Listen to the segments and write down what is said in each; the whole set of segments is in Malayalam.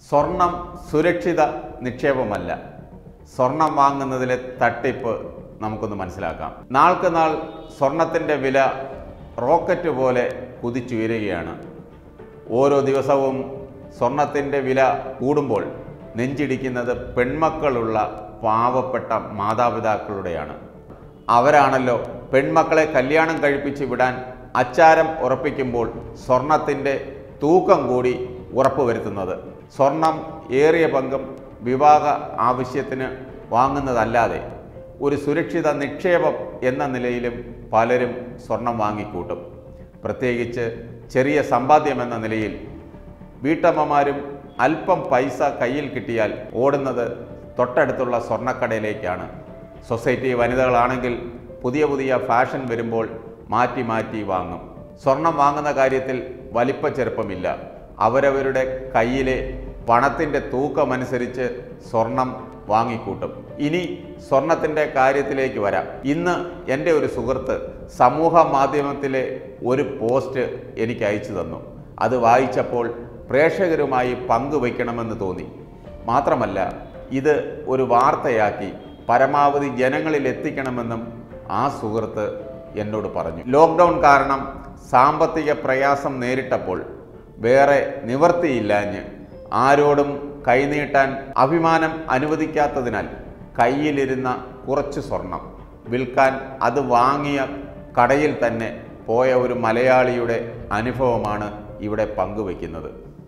സ്വർണം സുരക്ഷിത നിക്ഷേപമല്ല സ്വർണം വാങ്ങുന്നതിലെ തട്ടിപ്പ് നമുക്കൊന്ന് മനസ്സിലാക്കാം നാൾക്ക് നാൾ സ്വർണത്തിൻ്റെ വില റോക്കറ്റ് പോലെ കുതിച്ചുയരുകയാണ് ഓരോ ദിവസവും സ്വർണത്തിൻ്റെ വില കൂടുമ്പോൾ നെഞ്ചിടിക്കുന്നത് പെൺമക്കളുള്ള പാവപ്പെട്ട മാതാപിതാക്കളുടെയാണ് അവരാണല്ലോ പെൺമക്കളെ കല്യാണം കഴിപ്പിച്ച് വിടാൻ അച്ചാരം ഉറപ്പിക്കുമ്പോൾ സ്വർണത്തിൻ്റെ തൂക്കം കൂടി ഉറപ്പുവരുത്തുന്നത് സ്വർണം ഏറിയ പങ്കും വിവാഹ ആവശ്യത്തിന് വാങ്ങുന്നതല്ലാതെ ഒരു സുരക്ഷിത നിക്ഷേപം എന്ന നിലയിലും പലരും സ്വർണം വാങ്ങിക്കൂട്ടും പ്രത്യേകിച്ച് ചെറിയ സമ്പാദ്യം എന്ന നിലയിൽ വീട്ടമ്മമാരും അല്പം പൈസ കയ്യിൽ കിട്ടിയാൽ ഓടുന്നത് തൊട്ടടുത്തുള്ള സ്വർണ്ണക്കടയിലേക്കാണ് സൊസൈറ്റി വനിതകളാണെങ്കിൽ പുതിയ പുതിയ ഫാഷൻ വരുമ്പോൾ മാറ്റി മാറ്റി വാങ്ങും സ്വർണം വാങ്ങുന്ന കാര്യത്തിൽ വലിപ്പ ചെറുപ്പമില്ല അവരവരുടെ കയ്യിലെ പണത്തിൻ്റെ തൂക്കമനുസരിച്ച് സ്വർണം വാങ്ങിക്കൂട്ടും ഇനി സ്വർണത്തിൻ്റെ കാര്യത്തിലേക്ക് വരാം ഇന്ന് എൻ്റെ ഒരു സുഹൃത്ത് സമൂഹ മാധ്യമത്തിലെ ഒരു പോസ്റ്റ് എനിക്ക് അയച്ചു തന്നു അത് വായിച്ചപ്പോൾ പ്രേക്ഷകരുമായി പങ്കുവയ്ക്കണമെന്ന് തോന്നി മാത്രമല്ല ഇത് ഒരു വാർത്തയാക്കി പരമാവധി ജനങ്ങളിൽ എത്തിക്കണമെന്നും ആ സുഹൃത്ത് എന്നോട് പറഞ്ഞു ലോക്ക്ഡൗൺ കാരണം സാമ്പത്തിക പ്രയാസം നേരിട്ടപ്പോൾ വേറെ നിവർത്തിയില്ലാഞ്ഞ് ആരോടും കൈനീട്ടാൻ അഭിമാനം അനുവദിക്കാത്തതിനാൽ കയ്യിലിരുന്ന കുറച്ച് സ്വർണം വിൽക്കാൻ അത് വാങ്ങിയ കടയിൽ തന്നെ പോയ ഒരു മലയാളിയുടെ അനുഭവമാണ് ഇവിടെ പങ്കുവയ്ക്കുന്നത്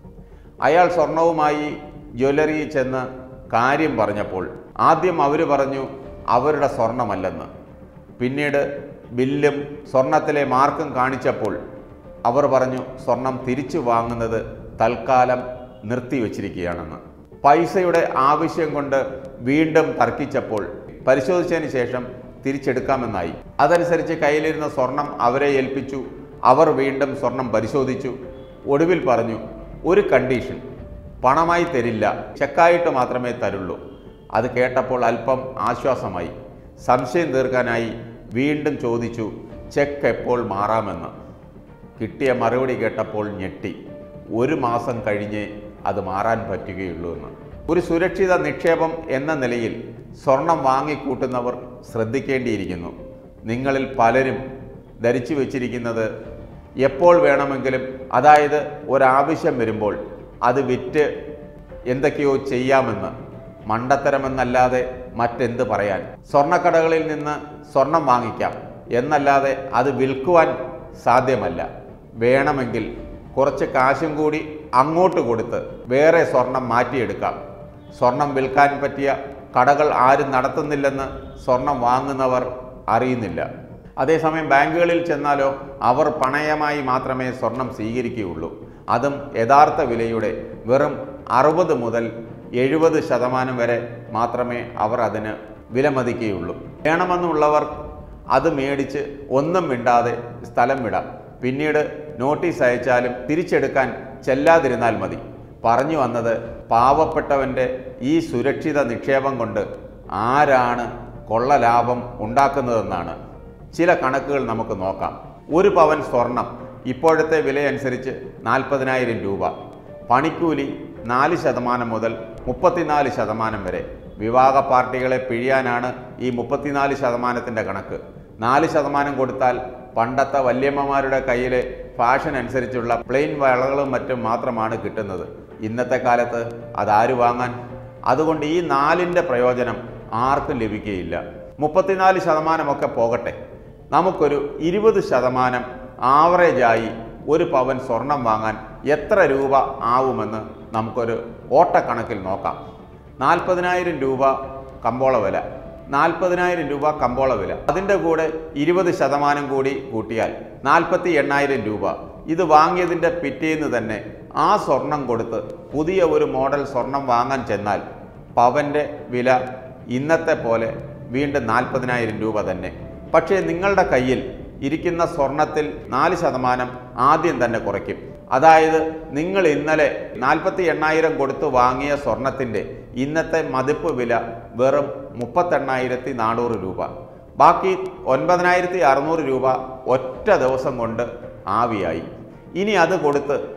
അയാൾ സ്വർണവുമായി ജ്വല്ലറിയിൽ ചെന്ന് കാര്യം പറഞ്ഞപ്പോൾ ആദ്യം അവർ പറഞ്ഞു അവരുടെ സ്വർണമല്ലെന്ന് പിന്നീട് ബില്ലും സ്വർണത്തിലെ മാർക്കും കാണിച്ചപ്പോൾ അവർ പറഞ്ഞു സ്വർണം തിരിച്ചു വാങ്ങുന്നത് തൽക്കാലം നിർത്തിവെച്ചിരിക്കുകയാണെന്ന് പൈസയുടെ ആവശ്യം കൊണ്ട് വീണ്ടും തർക്കിച്ചപ്പോൾ പരിശോധിച്ചതിന് ശേഷം തിരിച്ചെടുക്കാമെന്നായി അതനുസരിച്ച് കയ്യിലിരുന്ന സ്വർണം അവരെ ഏൽപ്പിച്ചു അവർ വീണ്ടും സ്വർണം പരിശോധിച്ചു ഒടുവിൽ പറഞ്ഞു ഒരു കണ്ടീഷൻ പണമായി തരില്ല ചെക്കായിട്ട് മാത്രമേ തരുള്ളൂ അത് കേട്ടപ്പോൾ അല്പം ആശ്വാസമായി സംശയം തീർക്കാനായി വീണ്ടും ചോദിച്ചു ചെക്ക് എപ്പോൾ മാറാമെന്ന് കിട്ടിയ മറുപടി കേട്ടപ്പോൾ ഞെട്ടി ഒരു മാസം കഴിഞ്ഞേ അത് മാറാൻ പറ്റുകയുള്ളൂ എന്ന് ഒരു സുരക്ഷിത നിക്ഷേപം എന്ന നിലയിൽ സ്വർണം വാങ്ങിക്കൂട്ടുന്നവർ ശ്രദ്ധിക്കേണ്ടിയിരിക്കുന്നു നിങ്ങളിൽ പലരും ധരിച്ചു വച്ചിരിക്കുന്നത് എപ്പോൾ വേണമെങ്കിലും അതായത് ഒരാവശ്യം വരുമ്പോൾ അത് വിറ്റ് എന്തൊക്കെയോ ചെയ്യാമെന്ന് മണ്ടത്തരമെന്നല്ലാതെ മറ്റെന്ത് പറയാൻ സ്വർണ്ണക്കടകളിൽ നിന്ന് സ്വർണം വാങ്ങിക്കാം എന്നല്ലാതെ അത് വിൽക്കുവാൻ സാധ്യമല്ല വേണമെങ്കിൽ കുറച്ച് കാശും കൂടി അങ്ങോട്ട് കൊടുത്ത് വേറെ സ്വർണം മാറ്റിയെടുക്കാം സ്വർണം വിൽക്കാൻ പറ്റിയ കടകൾ ആരും നടത്തുന്നില്ലെന്ന് സ്വർണം വാങ്ങുന്നവർ അറിയുന്നില്ല അതേസമയം ബാങ്കുകളിൽ ചെന്നാലോ അവർ പണയമായി മാത്രമേ സ്വർണം സ്വീകരിക്കുകയുള്ളൂ അതും യഥാർത്ഥ വിലയുടെ വെറും അറുപത് മുതൽ എഴുപത് ശതമാനം വരെ മാത്രമേ അവർ അതിന് വിലമതിക്കുകയുള്ളൂ വേണമെന്നുള്ളവർ അത് മേടിച്ച് ഒന്നും മിണ്ടാതെ സ്ഥലം വിടാം പിന്നീട് നോട്ടീസ് അയച്ചാലും തിരിച്ചെടുക്കാൻ ചെല്ലാതിരുന്നാൽ മതി പറഞ്ഞു വന്നത് പാവപ്പെട്ടവൻ്റെ ഈ സുരക്ഷിത നിക്ഷേപം കൊണ്ട് ആരാണ് കൊള്ള ലാഭം ഉണ്ടാക്കുന്നതെന്നാണ് ചില കണക്കുകൾ നമുക്ക് നോക്കാം ഒരു പവൻ സ്വർണം ഇപ്പോഴത്തെ വിലയനുസരിച്ച് നാൽപ്പതിനായിരം രൂപ പണിക്കൂലി നാല് ശതമാനം മുതൽ മുപ്പത്തിനാല് ശതമാനം വരെ വിവാഹ പാർട്ടികളെ പിഴിയാനാണ് ഈ മുപ്പത്തിനാല് ശതമാനത്തിൻ്റെ കണക്ക് നാല് ശതമാനം കൊടുത്താൽ പണ്ടത്തെ വല്യമ്മമാരുടെ കയ്യിലെ ഫാഷൻ അനുസരിച്ചുള്ള പ്ലെയിൻ വളകളും മറ്റും മാത്രമാണ് കിട്ടുന്നത് ഇന്നത്തെ കാലത്ത് അതാര് വാങ്ങാൻ അതുകൊണ്ട് ഈ നാലിൻ്റെ പ്രയോജനം ആർക്കും ലഭിക്കുകയില്ല മുപ്പത്തിനാല് ശതമാനമൊക്കെ പോകട്ടെ നമുക്കൊരു ഇരുപത് ശതമാനം ആവറേജായി ഒരു പവൻ സ്വർണം വാങ്ങാൻ എത്ര രൂപ ആവുമെന്ന് നമുക്കൊരു ഓട്ടക്കണക്കിൽ നോക്കാം നാൽപ്പതിനായിരം രൂപ കമ്പോള വില നാൽപ്പതിനായിരം രൂപ കമ്പോള വില അതിൻ്റെ കൂടെ ഇരുപത് ശതമാനം കൂടി കൂട്ടിയാൽ നാൽപ്പത്തി എണ്ണായിരം രൂപ ഇത് വാങ്ങിയതിൻ്റെ പിറ്റേന്ന് തന്നെ ആ സ്വർണം കൊടുത്ത് പുതിയ ഒരു മോഡൽ സ്വർണം വാങ്ങാൻ ചെന്നാൽ പവൻ്റെ വില ഇന്നത്തെ പോലെ വീണ്ടും നാൽപ്പതിനായിരം രൂപ തന്നെ പക്ഷേ നിങ്ങളുടെ കയ്യിൽ ഇരിക്കുന്ന സ്വർണത്തിൽ നാല് ശതമാനം ആദ്യം തന്നെ കുറയ്ക്കും അതായത് നിങ്ങൾ ഇന്നലെ നാൽപ്പത്തി എണ്ണായിരം കൊടുത്ത് വാങ്ങിയ സ്വർണത്തിൻ്റെ ഇന്നത്തെ മതിപ്പ് വില വെറും മുപ്പത്തെണ്ണായിരത്തി നാനൂറ് രൂപ ബാക്കി ഒൻപതിനായിരത്തി അറുന്നൂറ് രൂപ ഒറ്റ ദിവസം കൊണ്ട് ആവിയായി ഇനി അത് കൊടുത്ത്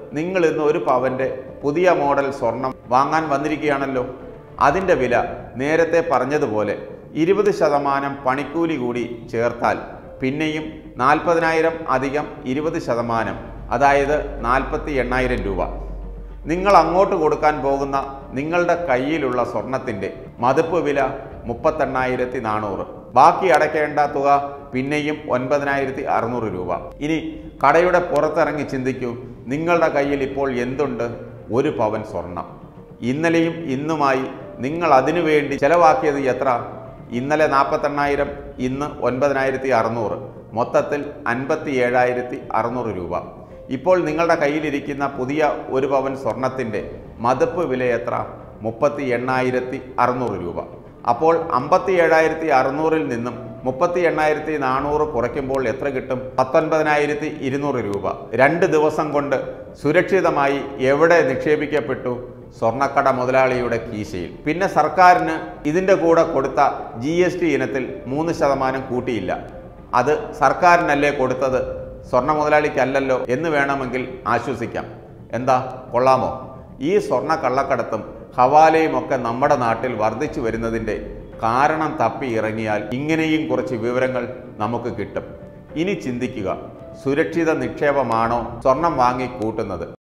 നിങ്ങൾ ഇന്ന് ഒരു പവൻ്റെ പുതിയ മോഡൽ സ്വർണം വാങ്ങാൻ വന്നിരിക്കുകയാണല്ലോ അതിൻ്റെ വില നേരത്തെ പറഞ്ഞതുപോലെ ഇരുപത് ശതമാനം പണിക്കൂലി കൂടി ചേർത്താൽ പിന്നെയും നാൽപ്പതിനായിരം അധികം ഇരുപത് ശതമാനം അതായത് നാൽപ്പത്തി എണ്ണായിരം രൂപ നിങ്ങൾ അങ്ങോട്ട് കൊടുക്കാൻ പോകുന്ന നിങ്ങളുടെ കയ്യിലുള്ള സ്വർണത്തിൻ്റെ മതിപ്പ് വില മുപ്പത്തെണ്ണായിരത്തി നാനൂറ് ബാക്കി അടയ്ക്കേണ്ട തുക പിന്നെയും ഒൻപതിനായിരത്തി അറുന്നൂറ് രൂപ ഇനി കടയുടെ പുറത്തിറങ്ങി ചിന്തിക്കൂ നിങ്ങളുടെ കയ്യിൽ ഇപ്പോൾ എന്തുണ്ട് ഒരു പവൻ സ്വർണം ഇന്നലെയും ഇന്നുമായി നിങ്ങൾ അതിനു വേണ്ടി ചെലവാക്കിയത് എത്ര ഇന്നലെ നാൽപ്പത്തെണ്ണായിരം ഇന്ന് ഒൻപതിനായിരത്തി അറുന്നൂറ് മൊത്തത്തിൽ അൻപത്തി ഏഴായിരത്തി അറുന്നൂറ് രൂപ ഇപ്പോൾ നിങ്ങളുടെ കയ്യിലിരിക്കുന്ന പുതിയ ഒരു പവൻ സ്വർണത്തിൻ്റെ മതിപ്പ് വില എത്ര മുപ്പത്തി എണ്ണായിരത്തി അറുന്നൂറ് രൂപ അപ്പോൾ അമ്പത്തി ഏഴായിരത്തി അറുന്നൂറിൽ നിന്നും മുപ്പത്തി എണ്ണായിരത്തി നാനൂറ് കുറയ്ക്കുമ്പോൾ എത്ര കിട്ടും പത്തൊൻപതിനായിരത്തി ഇരുന്നൂറ് രൂപ രണ്ട് ദിവസം കൊണ്ട് സുരക്ഷിതമായി എവിടെ നിക്ഷേപിക്കപ്പെട്ടു സ്വർണ്ണക്കട മുതലാളിയുടെ കീശയിൽ പിന്നെ സർക്കാരിന് ഇതിൻ്റെ കൂടെ കൊടുത്ത ജി എസ് ടി ഇനത്തിൽ മൂന്ന് ശതമാനം കൂട്ടിയില്ല അത് സർക്കാരിനല്ലേ കൊടുത്തത് സ്വർണ്ണ മുതലാളിക്കല്ലല്ലോ എന്ന് വേണമെങ്കിൽ ആശ്വസിക്കാം എന്താ കൊള്ളാമോ ഈ സ്വർണ്ണ കള്ളക്കടത്തും ഹവാലയും ഒക്കെ നമ്മുടെ നാട്ടിൽ വർദ്ധിച്ചു വരുന്നതിൻ്റെ കാരണം തപ്പി ഇറങ്ങിയാൽ ഇങ്ങനെയും കുറച്ച് വിവരങ്ങൾ നമുക്ക് കിട്ടും ഇനി ചിന്തിക്കുക സുരക്ഷിത നിക്ഷേപമാണോ സ്വർണം വാങ്ങി കൂട്ടുന്നത്